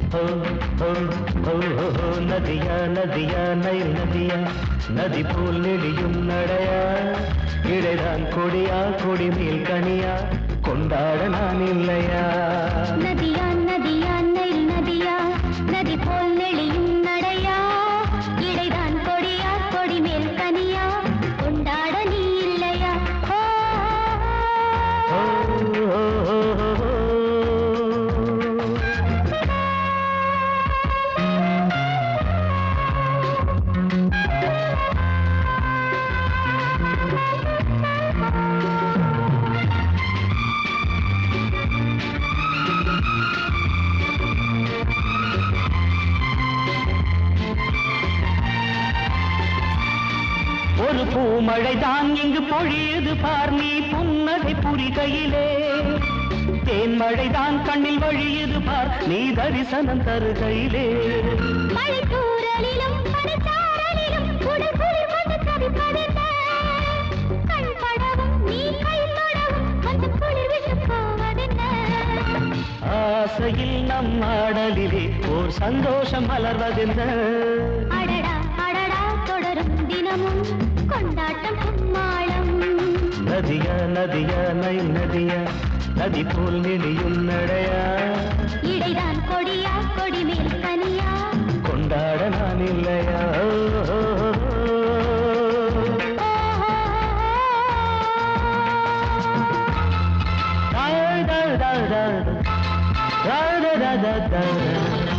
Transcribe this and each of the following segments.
ஓ ஓ ஓ ஓ, ஓ, நதியா நதியா நைல் நதியா நதி போல் நெடியும் நடையா இடைதான் கொடியா கொடி மேல் கனியா கொண்டாட நான் இல்லையா நதியா நதியா நெல் நதியா நதி போல் நெளியும் நடையா இடைதான் கொடியா கொடி மேல் கனியா கொண்டாட நீ இல்லையா ஓ, ஓ, ஓ, ஓ, ஓ, ஓ. ஒரு பூமழை தான் இங்கு பொழியது பார் நீ புன்னகை புரிகையிலே தேன்மழை தான் கண்ணில் வழியது பார் நீ தரிசனம் தருகையிலே மழைத்தூறலிலும் பனிச்சாரலிலும் உடல் குளிர் வந்து தவிப்பதென்ன? கண் படவும் நீ கை தொடவும் அந்த குளிர் விட்டு போவதென்ன ஆசையில் நம் ஆடலிலே ஓர் சந்தோஷம் மலர்வதென்ன அடடா அடடா தொடரும் தினமும் கொண்டாட்டம் கும்மாளம் நதியா நதியா நைல் நதியா நதி போல் நெடியும் நடையா இடைதான் கொடியா கொடி மேல் கனியா கொண்டாட நான் இல்லையா ஓ, ஓ, ஓ, ஓ. Da, da, da, da. Da, da, da, da, da, da.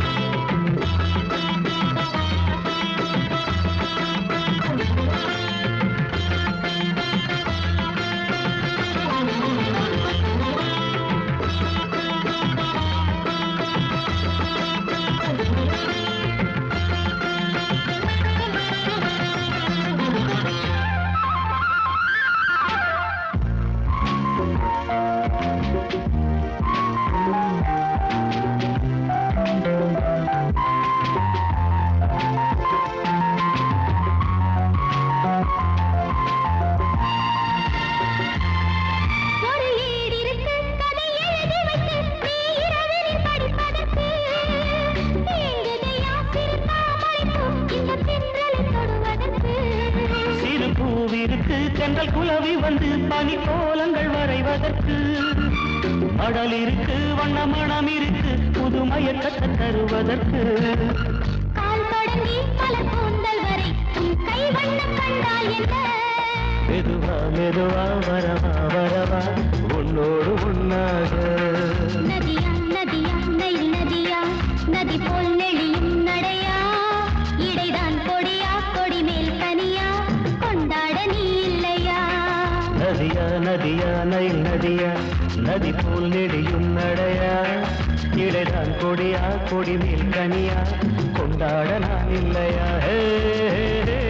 ஒரு ஈடிருக்கு கதை எழுதி வைத்து நீ இரவினில் படிப்பதற்கு ஏங்குதையா சிறு தாமரைப்பூ இந்த தென்றலை தொடுவதற்கு சிறு பூவிருக்கு தென்றல் குலவி வந்து பனி கோலங்கள் வரைவதற்கு மடல் இருக்கு வண்ண மனம் இருக்கு புது மயக்கத்தை தருவதற்கு கால் தொடங்கி பல கூந்தல் வரை உன் கை வண்ணம் கண்டால் என்ன மெதுவா மெதுவா வரவா வரவா உன்னோடு உன்னாக நதியா நதியா நெல் நதியா நதி போல் நெளியும் நடையா இடைதான் கொடியா கொடி மேல் கனியா கொண்டாட நீ இல்லையா நதியா நதியா நைல் நதியா நதி போல் நெடியும் நடையா இடைதான் கொடியா கொடி மேல் கனியா கொண்டாட நான் இல்லையா ஹே, ஹே, ஹே.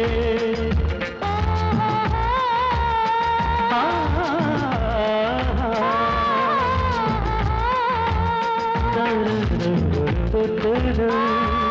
ஆ, ஆ, ஆ.